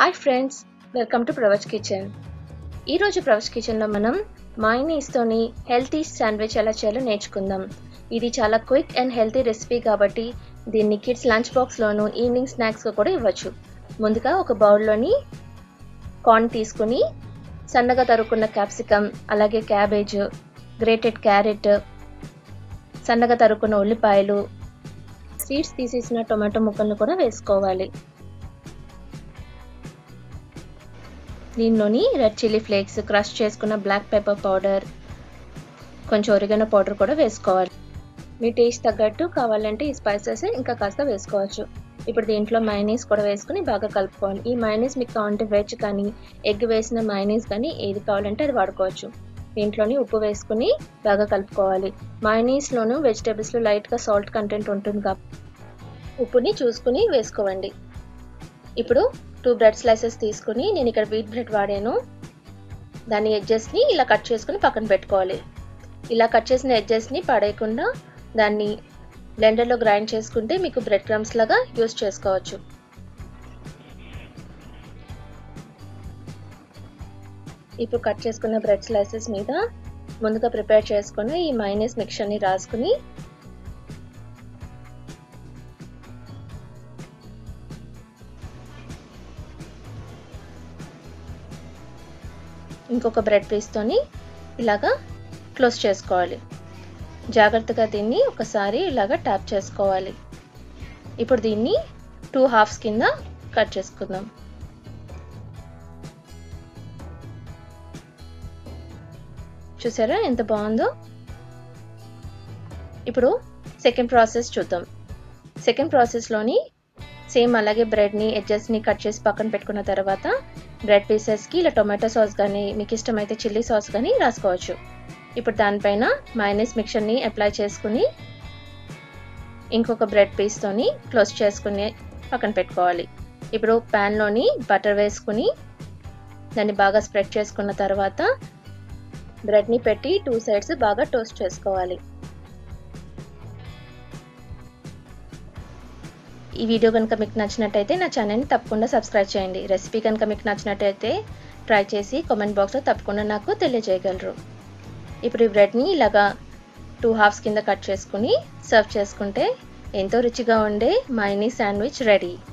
hi friends welcome to Pravach kitchen ఈరోజు ప్రవచ్ కిచెన్లో మనం మైనీస్తోని హెల్తీ శాండ్విచ్ ఎలా చేయాలో నేర్చుకుందాం ఇది చాలా క్విక్ అండ్ హెల్తీ రెసిపీ కాబట్టి దీన్ని కిడ్స్ లంచ్ బాక్స్లోను ఈవినింగ్ స్నాక్స్గా కూడా ఇవ్వచ్చు ముందుగా ఒక బౌల్లోని కార్న్ తీసుకుని సన్నగా తరుక్కున్న క్యాప్సికమ్ అలాగే క్యాబేజ్ గ్రేటెడ్ క్యారెట్ సన్నగా తరుక్కున్న ఉల్లిపాయలు సీడ్స్ తీసేసిన టొమాటో ముక్కలను కూడా వేసుకోవాలి దీనిలోని రెడ్ చిల్లీ ఫ్లేక్స్ క్రష్ చేసుకున్న బ్లాక్ పెప్పర్ పౌడర్ కొంచెం ఒరిగన పౌడర్ కూడా వేసుకోవాలి మీ టేస్ట్ తగ్గట్టు కావాలంటే ఈ స్పైసెస్ ఇంకా కాస్త వేసుకోవచ్చు ఇప్పుడు దీంట్లో మైనీస్ కూడా వేసుకుని బాగా కలుపుకోవాలి ఈ మైనీస్ మీకు కావాలంటే వెజ్ కానీ ఎగ్ వేసిన మైనీస్ కానీ ఏది కావాలంటే అది వాడుకోవచ్చు దీంట్లోని ఉప్పు వేసుకుని బాగా కలుపుకోవాలి మైనీస్లోను వెజిటేబుల్స్లో లైట్గా సాల్ట్ కంటెంట్ ఉంటుంది కాబట్టి ఉప్పుని చూసుకుని వేసుకోవండి ఇప్పుడు టూ బ్రెడ్ స్లైసెస్ తీసుకుని నేను ఇక్కడ వీట్ బ్రెడ్ వాడాను దాని ఎడ్జెస్ని ఇలా కట్ చేసుకుని పక్కన పెట్టుకోవాలి ఇలా కట్ చేసిన ఎడ్జెస్ని పడేయకుండా దాన్ని బ్లెండర్లో గ్రైండ్ చేసుకుంటే మీకు బ్రెడ్ క్రమ్స్ లాగా యూస్ చేసుకోవచ్చు ఇప్పుడు కట్ చేసుకున్న బ్రెడ్ స్లైసెస్ మీద ముందుగా ప్రిపేర్ చేసుకుని ఈ మైనస్ మిక్చర్ని రాసుకుని ఇంకొక బ్రెడ్ పీస్తోని ఇలాగా క్లోజ్ చేసుకోవాలి జాగ్రత్తగా దీన్ని ఒకసారి ఇలాగా ట్యాప్ చేసుకోవాలి ఇప్పుడు దీన్ని టూ హాఫ్స్ కింద కట్ చేసుకుందాం చూసారా ఎంత బాగుందో ఇప్పుడు సెకండ్ ప్రాసెస్ చూద్దాం సెకండ్ ప్రాసెస్లోని సేమ్ అలాగే బ్రెడ్ని ఎడ్జెస్ని కట్ చేసి పక్కన పెట్టుకున్న తర్వాత బ్రెడ్ పీసెస్కి ఇలా టొమాటో సాస్ కానీ మీకు ఇష్టమైతే చిల్లీ సాస్ కానీ రాసుకోవచ్చు ఇప్పుడు దానిపైన మైనస్ మిక్చర్ని అప్లై చేసుకుని ఇంకొక బ్రెడ్ పీస్తోని క్లోజ్ చేసుకుని పక్కన పెట్టుకోవాలి ఇప్పుడు ప్యాన్లోని బటర్ వేసుకుని దాన్ని బాగా స్ప్రెడ్ చేసుకున్న తర్వాత బ్రెడ్ని పెట్టి టూ సైడ్స్ బాగా టోస్ట్ చేసుకోవాలి ఈ వీడియో కనుక మీకు నచ్చినట్టయితే నా ఛానల్ని తప్పకుండా సబ్స్క్రైబ్ చేయండి రెసిపీ కనుక మీకు నచ్చినట్టయితే ట్రై చేసి కామెంట్ బాక్స్లో తప్పకుండా నాకు తెలియజేయగలరు ఇప్పుడు ఈ బ్రెడ్ని ఇలాగా టూ హాఫ్స్ కింద కట్ చేసుకుని సర్వ్ చేసుకుంటే ఎంతో రుచిగా ఉండే మైనీ శాండ్విచ్ రెడీ